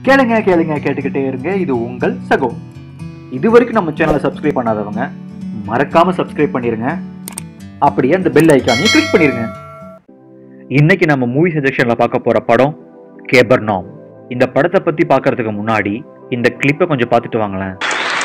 கேளுங்க கேளுங்க கேட்டுக்கிட்டே இருங்க இது உங்கள் சகோ இது வரைக்கும் நம்ம சேனலை சப்ஸ்கிரைப் பண்ணாதவங்க மறக்காம சப்ஸ்கிரைப் பண்ணிருங்க அப்படியே அந்த பெல் ஐக்கானையும் கிளிக் பண்ணிருங்க இன்னைக்கு நம்ம மூவி சஜஷன்ல பார்க்க போற படம் கேபர்நாம் இந்த படத்தை பத்தி பார்க்கறதுக்கு முன்னாடி இந்த கிளிப்பை கொஞ்சம் பார்த்துட்டு வாங்களேன்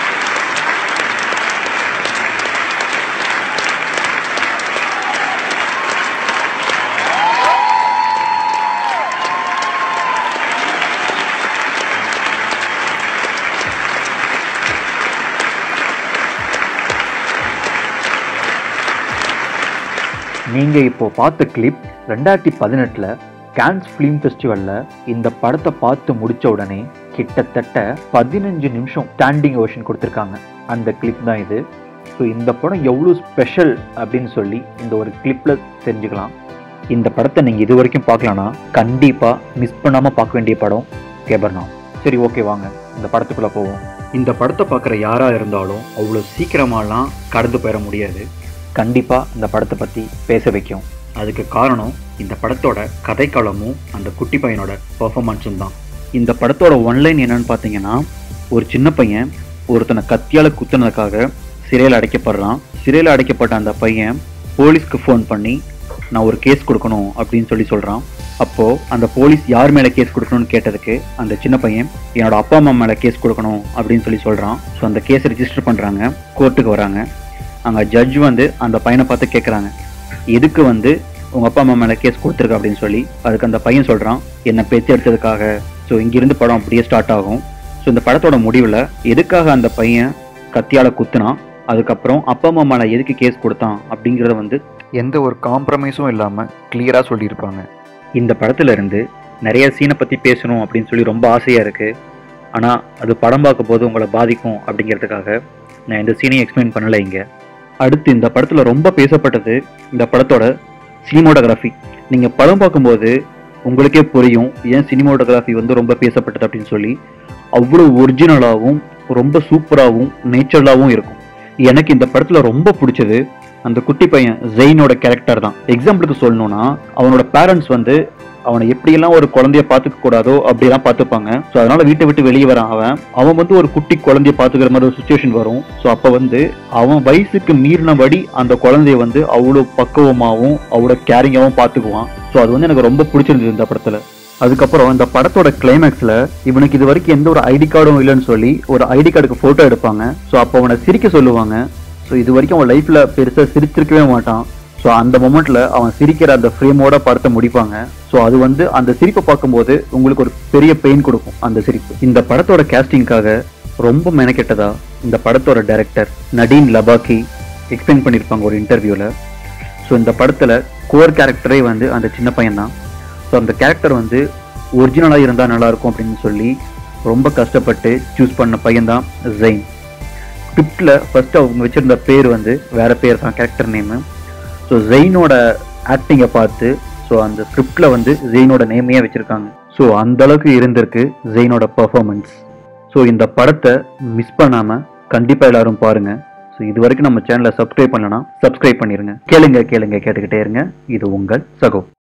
நீங்க இப்போ பார்த்த கிளிப் ரெண்டாயிரத்தி பதினெட்டுல கேன்ஸ் ஃபிலிம் ஃபெஸ்டிவல்ல இந்த படத்தை பார்த்து முடிச்ச உடனே கிட்டத்தட்ட பதினஞ்சு நிமிஷம் ஸ்டாண்டிங் ஓஷன் கொடுத்துருக்காங்க அந்த கிளிப் தான் இது ஸோ இந்த படம் எவ்வளோ ஸ்பெஷல் அப்படின்னு சொல்லி இந்த ஒரு கிளிப்ல தெரிஞ்சுக்கலாம் இந்த படத்தை நீங்கள் இது வரைக்கும் பார்க்கலனா கண்டிப்பாக மிஸ் பண்ணாமல் பார்க்க வேண்டிய படம் கேபர்னாம் சரி ஓகே வாங்க இந்த படத்துக்குள்ளே போவோம் இந்த படத்தை பார்க்குற யாராக இருந்தாலும் அவ்வளோ சீக்கிரமாலாம் கடந்து போயிட முடியாது கண்டிப்பாக இந்த படத்தை பற்றி பேச வைக்கும் அதுக்கு காரணம் இந்த படத்தோட கதைக்களமும் அந்த குட்டி பையனோட பெர்ஃபார்மன்ஸும் தான் இந்த படத்தோட ஒன்லைன் என்னன்னு பார்த்தீங்கன்னா ஒரு சின்ன பையன் ஒருத்தனை கத்தியால் குத்துனதுக்காக சிறையில் அடைக்கப்படுறான் சிறையில் அடைக்கப்பட்ட அந்த பையன் போலீஸ்க்கு ஃபோன் பண்ணி நான் ஒரு கேஸ் கொடுக்கணும் அப்படின்னு சொல்லி சொல்கிறான் அப்போது அந்த போலீஸ் யார் மேலே கேஸ் கொடுக்கணும்னு கேட்டதுக்கு அந்த சின்ன பையன் என்னோட அப்பா அம்மா மேலே கேஸ் கொடுக்கணும் அப்படின்னு சொல்லி சொல்கிறான் ஸோ அந்த கேஸை ரிஜிஸ்டர் பண்ணுறாங்க கோர்ட்டுக்கு வராங்க அங்கே ஜட்ஜ் வந்து அந்த பையனை பார்த்து கேட்குறாங்க எதுக்கு வந்து உங்கள் அப்பா அம்மா மேலே கேஸ் கொடுத்துருக்க அப்படின்னு சொல்லி அதுக்கு அந்த பையன் சொல்கிறான் என்னை பேச்சு எடுத்ததுக்காக ஸோ இங்கிருந்து படம் அப்படியே ஸ்டார்ட் ஆகும் ஸோ இந்த படத்தோட முடிவில் எதுக்காக அந்த பையன் கத்தியால் குத்துனான் அதுக்கப்புறம் அப்பா அம்மா மேலே எதுக்கு கேஸ் கொடுத்தான் அப்படிங்கிறத வந்து எந்த ஒரு காம்ப்ரமைஸும் இல்லாமல் கிளியராக சொல்லியிருப்பாங்க இந்த படத்துல இருந்து நிறைய சீனை பற்றி பேசணும் அப்படின்னு சொல்லி ரொம்ப ஆசையாக இருக்குது ஆனால் அது படம் பார்க்கும் போது உங்களை பாதிக்கும் அப்படிங்கிறதுக்காக நான் இந்த சீனையும் எக்ஸ்பிளைன் பண்ணலை இங்கே அடுத்து இந்த படத்தில் ரொம்ப பேசப்பட்டது இந்த படத்தோட சினிமோட்டோகிராஃபி நீங்கள் படம் பார்க்கும்போது உங்களுக்கே புரியும் ஏன் சினிமோட்டோகிராஃபி வந்து ரொம்ப பேசப்பட்டது அப்படின்னு சொல்லி அவ்வளோ ஒரிஜினலாகவும் ரொம்ப சூப்பராகவும் நேச்சுரலாகவும் இருக்கும் எனக்கு இந்த படத்தில் ரொம்ப பிடிச்சது அந்த குட்டி பையன் ஜெயினோட கேரக்டர் தான் எக்ஸாம்பிளுக்கு சொல்லணும்னா அவனோட பேரண்ட்ஸ் வந்து அவனை எப்படியெல்லாம் ஒரு குழந்தைய பார்த்துக்க கூடாதோ அப்படியெல்லாம் பார்த்துப்பாங்க ஸோ அதனால வீட்டை விட்டு வெளியே வரான் அவன் அவன் வந்து ஒரு குட்டி குழந்தைய பார்த்துக்கிற மாதிரி ஒரு சுச்சுவேஷன் வரும் ஸோ அப்போ வந்து அவன் வயசுக்கு மீறினபடி அந்த குழந்தைய வந்து அவ்வளோ பக்குவமாகவும் அவ்வளோ கேரிங்காகவும் பார்த்துக்குவான் ஸோ அது வந்து எனக்கு ரொம்ப பிடிச்சிருந்தது இந்த படத்தில் அதுக்கப்புறம் இந்த படத்தோட கிளைமேக்ஸில் இவனுக்கு இது வரைக்கும் எந்த ஒரு ஐடி கார்டும் இல்லைன்னு சொல்லி ஒரு ஐடி கார்டுக்கு ஃபோட்டோ எடுப்பாங்க ஸோ அப்போ அவனை சிரிக்க சொல்லுவாங்க ஸோ இது வரைக்கும் அவன் லைஃப்பில் பெருசாக சிரிச்சிருக்கவே மாட்டான் ஸோ அந்த மொமெண்ட்டில் அவன் சிரிக்கிற அந்த ஃப்ரேமோட படத்தை முடிப்பாங்க ஸோ அது வந்து அந்த சிரிப்பை பார்க்கும்போது உங்களுக்கு ஒரு பெரிய பெயின் கொடுக்கும் அந்த சிரிப்பு இந்த படத்தோட கேஸ்டிங்காக ரொம்ப மெனக்கெட்டதா இந்த படத்தோட டைரக்டர் நடீன் லபாக்கி எக்ஸ்பிளைன் பண்ணியிருப்பாங்க ஒரு இன்டர்வியூவில் ஸோ இந்த படத்தில் கோர் கேரக்டரே வந்து அந்த சின்ன பையன் தான் ஸோ அந்த கேரக்டர் வந்து ஒரிஜினலாக இருந்தால் நல்லாயிருக்கும் அப்படின்னு சொல்லி ரொம்ப கஷ்டப்பட்டு சூஸ் பண்ண பையன் தான் ஜெயின் ஸ்கிரிப்டில் ஃபர்ஸ்ட் அவங்க வச்சுருந்த பேர் வந்து வேற பேர் தான் கேரக்டர் நேமு ஸோ ஜெயினோட ஆக்டிங்கை பார்த்து ஸோ அந்த ஸ்கிரிப்டில் வந்து ஜெயினோட நேமையே வச்சுருக்காங்க ஸோ அந்த அளவுக்கு இருந்திருக்கு ஜெயினோட பர்ஃபார்மன்ஸ் ஸோ இந்த படத்தை மிஸ் பண்ணாமல் கண்டிப்பாக எல்லாரும் பாருங்க ஸோ இது வரைக்கும் நம்ம சேனலை சப்ஸ்கிரைப் பண்ணலனா சப்ஸ்கிரைப் பண்ணிருங்க கேளுங்க கேளுங்க கேட்டுக்கிட்டே இருங்க இது உங்கள் சகோ